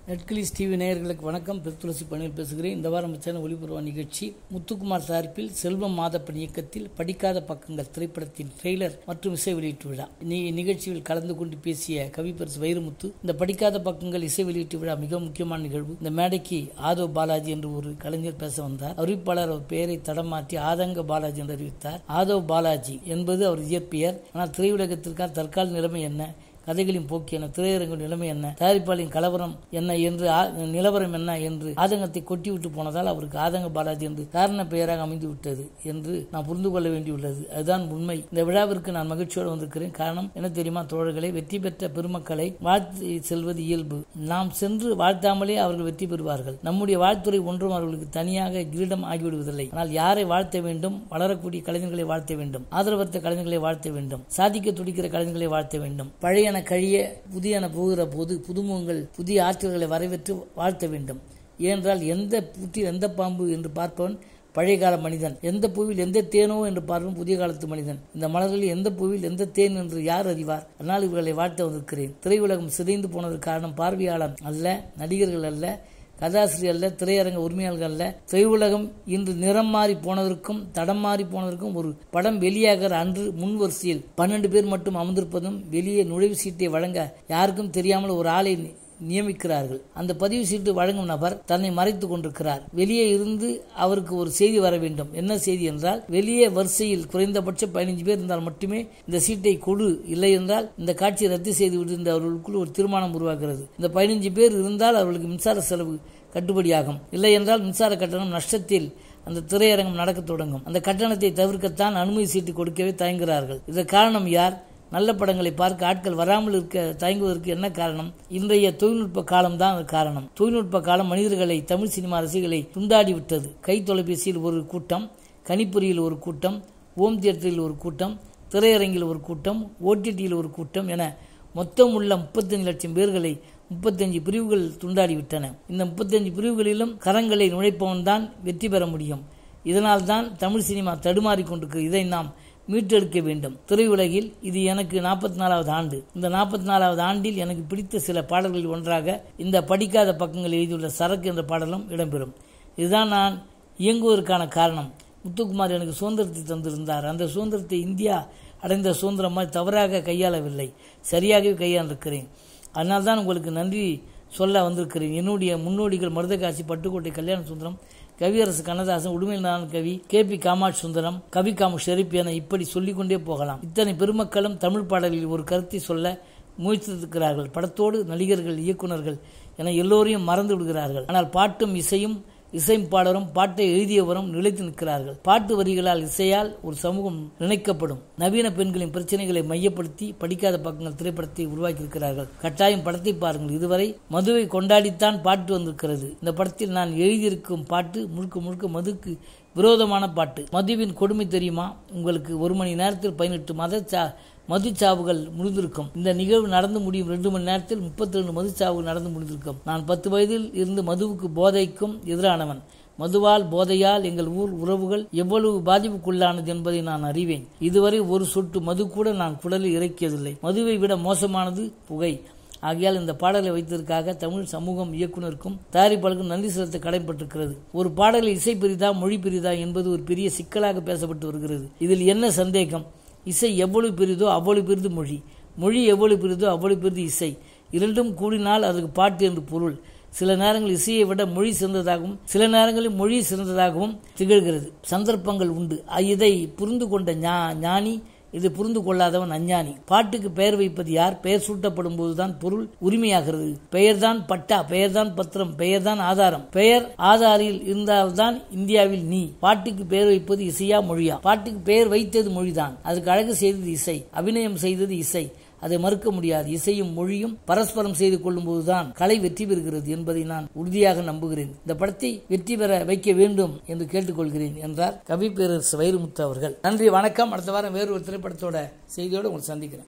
நெட்கிலிஸ் TV நேயர்களுக்கு வணக்கம் பெருத்துளசி பணியில் பேசுகிறேன் இந்த வாரம் சேனல் ஒளிபரவ நிகழ்ச்சி முத்துக்குமார் தயாரிப்பில் செல்வம் மாதப்பன் இயக்கத்தில் படிக்காத பக்கங்கள் திரைப்படத்தின் ட்ரெய்லர் மற்றும் இசை வெளியீட்டு விழா நீ நிகழ்ச்சியில் கலந்து கொண்டு பேசிய கவிப்பரிசு வைரமுத்து இந்த படிக்காத பக்கங்கள் இசை வெளியீட்டு விழா மிக முக்கியமான நிகழ்வு இந்த மேடைக்கு ஆதவ் பாலாஜி என்று ஒரு கலைஞர் பேச வந்தார் அறிவிப்பாளர் அவர் பெயரை தடம் மாற்றி ஆதங்க பாலாஜி என்று அறிவித்தார் ஆதவ் பாலாஜி என்பது அவர் இயற்பெயர் ஆனால் திரையுலகத்திற்கான தற்கால நிலைமை என்ன கதைகளின் போக்கு என்ன திரையரங்கு நிலைமை என்ன தயாரிப்பாளின் கலவரம் என்ன என்று ஆ- நிலவரம் என்ன என்று ஆதங்கத்தை கொட்டிவிட்டு போனதால் அவருக்கு ஆதங்க பாலாஜி என்று காரண பெயராக அமைந்து விட்டது என்று நாம் புரிந்து கொள்ள வேண்டியுள்ளது அதுதான் உண்மை இந்த விழாவிற்கு நான் மகிழ்ச்சியோடு வந்திருக்கிறேன் காரணம் என்ன தெரியுமா தோழர்களே வெற்றி பெற்ற பெருமக்களை வாழ்த்து செல்வது இயல்பு நாம் சென்று வாழ்த்தாமலே அவர்கள் வெற்றி பெறுவார்கள் நம்முடைய வாழ்த்துறை ஒன்றும் அவர்களுக்கு தனியாக கிரீடம் ஆகிவிடுவதில்லை ஆனால் யாரை வாழ்த்த வேண்டும் வளரக்கூடிய கலைஞர்களை வாழ்த்த வேண்டும் ஆதரவற்ற கலைஞர்களை வாழ்த்த வேண்டும் சாதிக்க துடிக்கிற கலைஞர்களை வாழ்த்த வேண்டும் பழையன கழிய புதியன போகிற போது புதுமுகங்கள் புதிய ஆற்றல்களை வரவேற்று வாழ்த்த வேண்டும் ஏனென்றால் எந்த புற்றில் எந்த பாம்பு என்று பார்ப்பவன் பழைய கால மனிதன் எந்த பூவில் எந்த தேனோ என்று பார்ப்பவன் புதிய காலத்து மனிதன் இந்த மலர்களில் எந்த பூவில் எந்த தேன் என்று யார் அறிவார் அதனால் இவர்களை வாழ்த்த வந்திருக்கிறேன் திரையுலகம் சிதைந்து போனதற்கு காரணம் பார்வையாளர் அல்ல நடிகர்கள் அல்ல கதாசிரியர் அல்ல திரையரங்க உரிமையாளர்கள் அல்ல திரையுலகம் இன்று நிறம் மாறி போனதற்கும் தடம் மாறி போனதற்கும் ஒரு படம் வெளியாகிற அன்று முன் வரிசையில் பன்னெண்டு பேர் மட்டும் அமர்ந்திருப்பதும் வெளியே நுழைவு சீட்டை வழங்க யாருக்கும் தெரியாமல் ஒரு ஆளை நி- நியமிக்கிறார்கள் அந்த பதிவு சீட்டு வழங்கும் நபர் தன்னை மறைத்துக் கொண்டிருக்கிறார் வெளியே இருந்து அவருக்கு ஒரு செய்தி வர வேண்டும் என்ன செய்தி என்றால் வெளியே வரிசையில் குறைந்தபட்சம் பதினஞ்சு பேர் இருந்தால் மட்டுமே இந்த சீட்டை கொடு இல்லை என்றால் இந்த காட்சியை ரத்து செய்து விடு என்று அவர்களுக்குள் ஒரு தீர்மானம் உருவாகிறது இந்த பதினஞ்சு பேர் இருந்தால் அவர்களுக்கு மின்சார செலவு கட்டுப்படியாகும் இல்லை என்றால் மின்சார கட்டணம் நஷ்டத்தில் அந்த திரையரங்கம் நடக்க தொடங்கும் அந்த கட்டணத்தை தவிர்க்கத்தான் அனுமதி சீட்டு கொடுக்கவே தயங்குகிறார்கள் இதற்கு காரணம் யார் நல்ல படங்களை பார்க்க ஆட்கள் வராமல் இருக்க தயங்குவதற்கு என்ன காரணம் இன்றைய தொழில்நுட்ப காலம்தான் அது காரணம் தொழில்நுட்ப காலம் மனிதர்களை தமிழ் சினிமா ரசிகர்களை துண்டாடி விட்டது கை தொலைபேசியில் ஒரு கூட்டம் கணிப்பொறியில் ஒரு கூட்டம் ஓம் தியேட்டரில் ஒரு கூட்டம் திரையரங்கில் ஒரு கூட்டம் ஓடிடியில் ஒரு கூட்டம் என மொத்தம் உள்ள முப்பத்தஞ்சு லட்சம் பேர்களை முப்பத்தஞ்சு பிரிவுகள் துண்டாடி விட்டன இந்த முப்பத்தஞ்சு பிரிவுகளிலும் கரங்களை நுழைப்பவன் தான் வெற்றி பெற முடியும் இதனால் தான் தமிழ் சினிமா தடுமாறி கொண்டிருக்கிறது இதை நாம் மீட்டெடுக்க வேண்டும் திரையுலகில் இது எனக்கு நாற்பத்தி நாலாவது ஆண்டு இந்த நாற்பத்தி நாலாவது ஆண்டில் எனக்கு பிடித்த சில பாடல்களில் ஒன்றாக இந்த படிக்காத பக்கங்கள் எழுதியுள்ள சரக்கு என்ற பாடலும் இடம்பெறும் இதுதான் நான் இயங்குவதற்கான காரணம் முத்துக்குமார் எனக்கு சுதந்திரத்தை தந்திருந்தார் அந்த சுதந்திரத்தை இந்தியா அடைந்த சுதந்திரம் மாதிரி தவறாக கையாளவில்லை சரியாகவே கையாண்டிருக்கிறேன் அதனால தான் உங்களுக்கு நன்றி சொல்ல வந்திருக்கிறேன் என்னுடைய முன்னோடிகள் மருதகாசி பட்டுக்கோட்டை கல்யாண சுந்தரம் கவியரசு கண்ணதாசன் உடுமையிலான கவி கே பி காமாட்சி சுந்தரம் கவி காமு ஷெரீப் என இப்படி சொல்லிக்கொண்டே போகலாம் இத்தனை பெருமக்களும் தமிழ் பாடலில் ஒரு கருத்தை சொல்ல முயற்சித்திருக்கிறார்கள் படத்தோடு நடிகர்கள் இயக்குனர்கள் என எல்லோரையும் மறந்து விடுகிறார்கள் ஆனால் பாட்டும் இசையும் இசைப்பாடரும் பாட்டை எழுதியவரும் நிலைத்து நிற்கிறார்கள் பாட்டு வரிகளால் இசையால் ஒரு சமூகம் நினைக்கப்படும் நவீன பெண்களின் பிரச்சனைகளை மையப்படுத்தி படிக்காத பக்கங்கள் திரைப்படத்தை உருவாக்கியிருக்கிறார்கள் கட்டாயம் படத்தை பாருங்கள் இதுவரை மதுவை கொண்டாடித்தான் பாட்டு வந்திருக்கிறது இந்த படத்தில் நான் எழுதியிருக்கும் பாட்டு முழுக்க முழுக்க மதுக்கு விரோதமான பாட்டு மதுவின் கொடுமை தெரியுமா உங்களுக்கு ஒரு மணி நேரத்தில் பதினெட்டு மத சா- மதுச்சாவுகள் முடிந்திருக்கும் இந்த நிகழ்வு நடந்து முடியும் ரெண்டு மணி நேரத்தில் முப்பத்தி ரெண்டு மதுச்சாவுகள் நடந்து முடிந்திருக்கும் நான் பத்து வயதில் இருந்து மதுவுக்கு போதைக்கும் எதிரானவன் மதுவால் போதையால் எங்கள் ஊர் உறவுகள் எவ்வளவு பாதிப்புக்குள்ளானது என்பதை நான் அறிவேன் இதுவரை ஒரு சொட்டு மது கூட நான் குடலில் இறக்கியதில்லை மதுவை விட மோசமானது புகை ஆகையால் இந்த பாடலை வைத்ததற்காக தமிழ் சமூகம் இயக்குனருக்கும் தயாரிப்பாளருக்கும் நன்றி செலுத்த கடமைப்பட்டிருக்கிறது ஒரு பாடலில் இசை பெரிதா மொழி பெரிதா என்பது ஒரு பெரிய சிக்கலாக பேசப்பட்டு வருகிறது இதில் என்ன சந்தேகம் இசை எவ்வளவு பெரிதோ அவ்வளவு பெரிது மொழி மொழி எவ்வளவு பெரிதோ அவ்வளவு பெரிது இசை இரண்டும் கூடினால் அதுக்கு பாட்டு என்று பொருள் சில நேரங்கள் இசையை விட மொழி சிறந்ததாகவும் சில நேரங்களில் மொழி சிறந்ததாகவும் திகழ்கிறது சந்தர்ப்பங்கள் உண்டு இதை புரிந்து கொண்ட ஞா- ஞானி இது புரிந்து கொள்ளாதவன் அஞ்ஞானி பாட்டுக்கு பெயர் வைப்பது யார் பெயர் சூட்டப்படும் போதுதான் பொருள் உரிமையாகிறது பெயர்தான் பட்டா பெயர்தான் பத்திரம் பெயர்தான் ஆதாரம் பெயர் ஆதாரில் இருந்தால்தான் இந்தியாவில் நீ பாட்டுக்கு பெயர் வைப்பது இசையா மொழியா பாட்டுக்கு பெயர் வைத்தது மொழிதான் அதுக்கு அழகு செய்தது இசை அபிநயம் செய்தது இசை அதை மறுக்க முடியாது இசையும் மொழியும் பரஸ்பரம் செய்து கொள்ளும் போதுதான் கலை வெற்றி பெறுகிறது என்பதை நான் உறுதியாக நம்புகிறேன் இந்த படத்தை வெற்றி பெற வைக்க வேண்டும் என்று கேட்டுக்கொள்கிறேன் என்றார் கவி பேரரசு வைரமுத்து அவர்கள் நன்றி வணக்கம் அடுத்த வாரம் வேறு ஒரு திரைப்படத்தோட செய்தியோடு உங்களை சந்திக்கிறேன்